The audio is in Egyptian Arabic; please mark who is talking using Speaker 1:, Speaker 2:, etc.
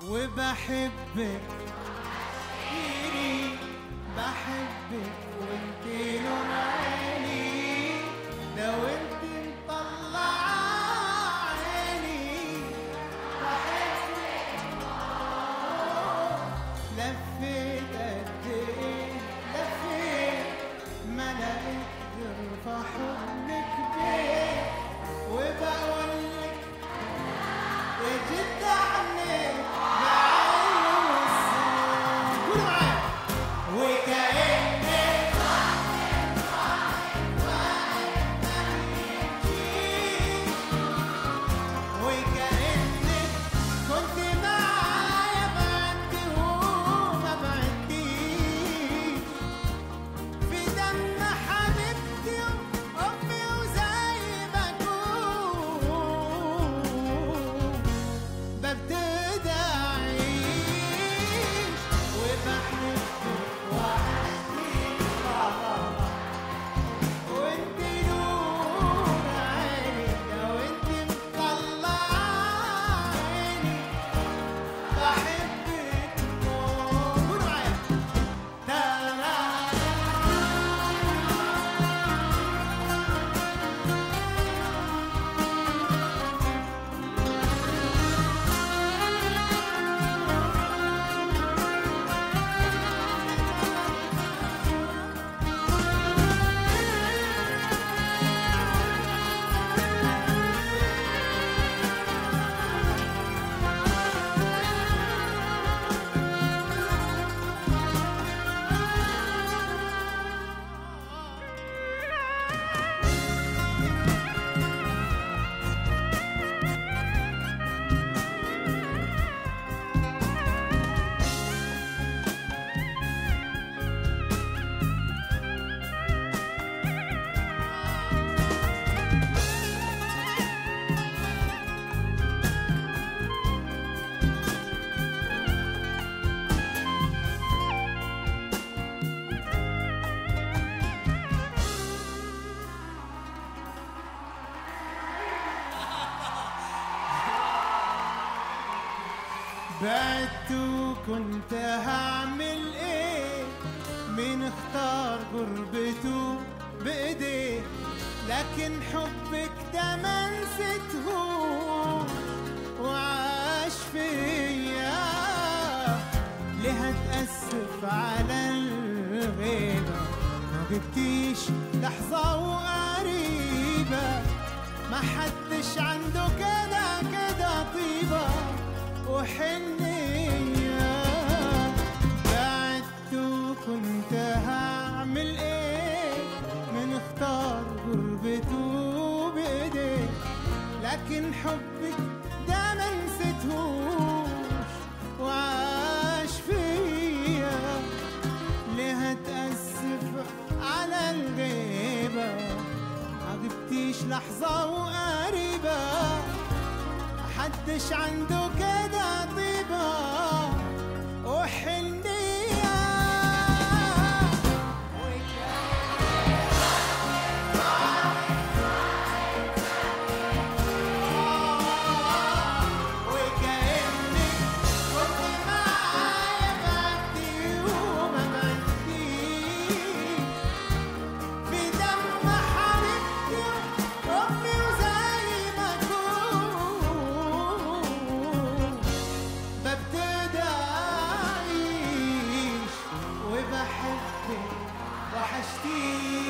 Speaker 1: وبحبك كتير بحبك وانت نور عيني لو انت مطلع عيني بحبك لفيت قد ايه لفيت ما لقيت غير في حضنك بيت وبقول لك يا جد عنك بعين والصوت قولوا معايا وكأنك وكأنك كنت معايا بعدت وما بعدتيش في دم حبيبتي وأمي وزي ما أكون ببتدي أعيش وبحبك وحشتيني وانت نور عيني لو انت مطلع عيني بحبك موت قولوا معايا ترى بعدت وكنت هعمل ايه مين اختار غربته بايديه لكن حبك ده ما نسيتهوش وعاش فيا ليه هتأسف على الغيبة ما جبتيش لحظة وقريبة ما حدش عنده كده كده طيبة وحنية بعدت وكنت هعمل ايه من اختار غربته بايديه لكن حبك ده ما نسيتهوش وعاش فيا ليه هتأسف على الغيبة عجبتيش لحظة وقريبة محدش عنده كده طيبة وحنية وكأنك كنت معايا بعدي وما بعدتيش في دم حبيبتي أمي وزي ما أكون ببتدي أعيش وبحبك وحشتيني